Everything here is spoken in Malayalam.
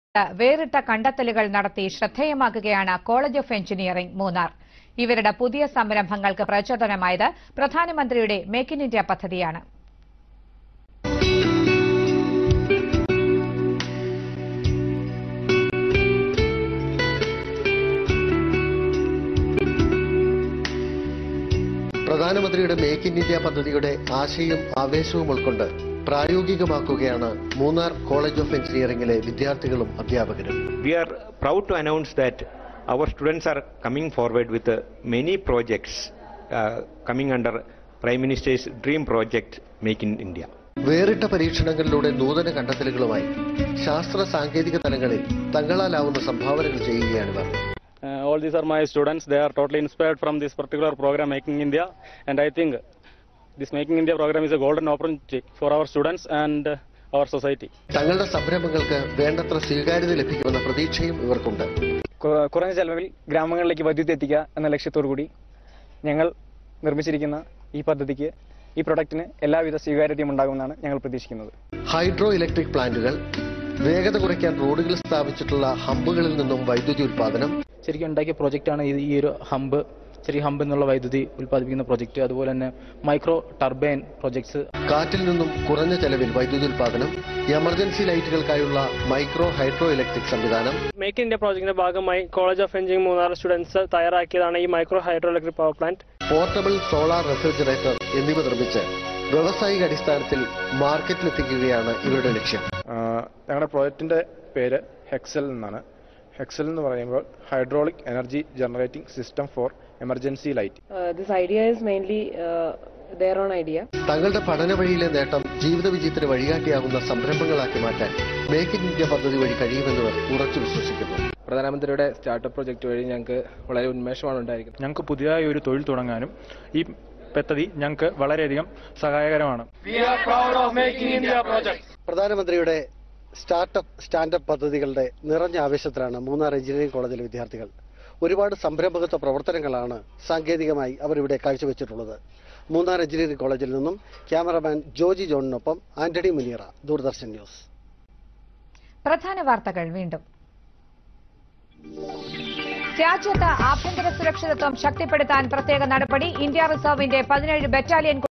വേറിട്ട കണ്ടെത്തലുകൾ നടത്തി ശ്രദ്ധേയമാക്കുകയാണ് കോളേജ് ഓഫ് എഞ്ചിനീയറിംഗ് മൂന്നാർ ഇവരുടെ പുതിയ സംരംഭങ്ങൾക്ക് പ്രചോദനമായത് പ്രധാനമന്ത്രിയുടെ മേക്ക് ഇൻ ഇന്ത്യ പദ്ധതിയാണ് പ്രധാനമന്ത്രിയുടെ മേക്ക് ഇൻ ഇന്ത്യ പദ്ധതിയുടെ ആശയവും ആവേശവും ഉൾക്കൊണ്ട് പ്രായോഗികമാക്കുകയാണ് മൂന്നാർ കോളേജ് ഓഫ് എഞ്ചിനീയറിംഗിലെ വിദ്യാർത്ഥികളും അധ്യാപകരും we are proud to announce that our students are coming forward with uh, many projects uh, coming under Prime Minister's dream project Make in India. വേറിട്ട പരീക്ഷണങ്ങളിലൂടെ നൂതന കണ്ടെത്തലുകളുമായി ശാസ്ത്ര സാങ്കേതിക തലങ്ങളിൽ തങ്ങളാലാവുന്ന സംഭാവനകൾ ചെയ്യുകയാണിവർ Uh, all these are my students. They are totally inspired from this particular program, Making India. And I think this Making India program is a golden opportunity for our students and uh, our society. തങ്ങളുടെ സംരംഭങ്ങൾക്ക് വേണ്ടത്ര സ്വീകാര്യത ലഭിക്കുമെന്ന പ്രതീക്ഷയും ഇവർക്കുണ്ട് കു- കുറഞ്ഞ ചെലവിൽ ഗ്രാമങ്ങളിലേക്ക് വൈദ്യുതി എത്തിക്കുക എന്ന ലക്ഷ്യത്തോടു കൂടി ഞങ്ങൾ നിർമ്മിച്ചിരിക്കുന്ന ഈ പദ്ധതിക്ക് ഈ പ്രൊഡക്റ്റിന് എല്ലാവിധ സ്വീകാര്യതയും ഉണ്ടാകുമെന്നാണ് ഞങ്ങൾ പ്രതീക്ഷിക്കുന്നത് ഹൈഡ്രോ ഇലക്ട്രിക് പ്ലാന്റുകൾ വേഗത കുറയ്ക്കാൻ റോഡുകളിൽ സ്ഥാപിച്ചിട്ടുള്ള ഹമ്പുകളിൽ നിന്നും വൈദ്യുതി ഉൽപാദനം ശരിക്കും ഉണ്ടാക്കിയ പ്രോജക്റ്റാണ് ഇത് ഈ ഒരു ഹമ്പ് ചെറിയ ഹമ്പ് എന്നുള്ള വൈദ്യുതി ഉൽപ്പാദിപ്പിക്കുന്ന പ്രോജക്റ്റ് അതുപോലെ തന്നെ മൈക്രോ ടർബൈൻ പ്രോജക്ട്സ് കാറ്റിൽ നിന്നും കുറഞ്ഞ ചെലവിൽ വൈദ്യുതി ഉൽപാദനം എമർജൻസി ലൈറ്റുകൾക്കായുള്ള മൈക്രോ ഹൈഡ്രോ ഇലക്ട്രിക് സംവിധാനം മേക്ക് ഇന്ത്യ പ്രോജക്ടിന്റെ ഭാഗമായി college of engineering Munnar students തയ്യാറാക്കിയതാണ് ഈ micro hydro electric power plant portable solar refrigerator എന്നിവ നിർമ്മിച്ച് വ്യാവസായിക അടിസ്ഥാനത്തിൽ മാർക്കറ്റിലെത്തിക്കുകയാണ് ഇവരുടെ ലക്ഷ്യം ഞങ്ങളുടെ പ്രോജക്റ്റിന്റെ പേര് ഹെക്സൽ എന്നാണ് ഹെക്സൽ എന്ന് പറയുമ്പോൾ hydraulic energy generating system for emergency light Uh, this idea is mainly uh, their own idea. തങ്ങളുടെ പഠന വഴിയിലെ നേട്ടം ജീവിത വിജയത്തിന് വഴികാട്ടിയാകുന്ന സംരംഭങ്ങളാക്കി മാറ്റാൻ മേക്ക് ഇൻ ഇന്ത്യ പദ്ധതി വഴി കഴിയുമെന്നവർ ഉറച്ചു വിശ്വസിക്കുന്നു പ്രധാനമന്ത്രിയുടെ സ്റ്റാർട്ടപ്പ് പ്രൊജക്ട് വഴി ഞങ്ങൾക്ക് വളരെ ഉന്മേഷമാണ് ഉണ്ടായിരിക്കുന്നത് ഞങ്ങൾക്ക് പുതിയതായി ഒരു തൊഴിൽ തുടങ്ങാനും ഈ പദ്ധതി ഞങ്ങൾക്ക് വളരെയധികം സഹായകരമാണ് പ്രധാനമന്ത്രിയുടെ സ്റ്റാർട്ടപ്പ് സ്റ്റാൻഡപ്പ് പദ്ധതികളുടെ നിറഞ്ഞ ആവേശത്തിലാണ് മൂന്നാർ എഞ്ചിനീയറിംഗ് കോളേജിലെ വിദ്യാർത്ഥികൾ ഒരുപാട് സംരംഭകത്വ പ്രവർത്തനങ്ങളാണ് സാങ്കേതികമായി അവർ ഇവിടെ കാഴ്ചവെച്ചിട്ടുള്ളത് മൂന്നാർ എഞ്ചിനീയറിംഗ് കോളേജിൽ നിന്നും ക്യാമറമാൻ ജോജി ജോണിനൊപ്പം ആന്റണി മുനീറ ദൂരദർശൻ ന്യൂസ് പ്രധാന വാർത്തകൾ വീണ്ടും രാജ്യത്ത് ആഭ്യന്തര സുരക്ഷിതത്വം ശക്തിപ്പെടുത്താൻ പ്രത്യേക നടപടി ഇന്ത്യ റിസർവിന്റെ പതിനേഴ് ബറ്റാലിയൻ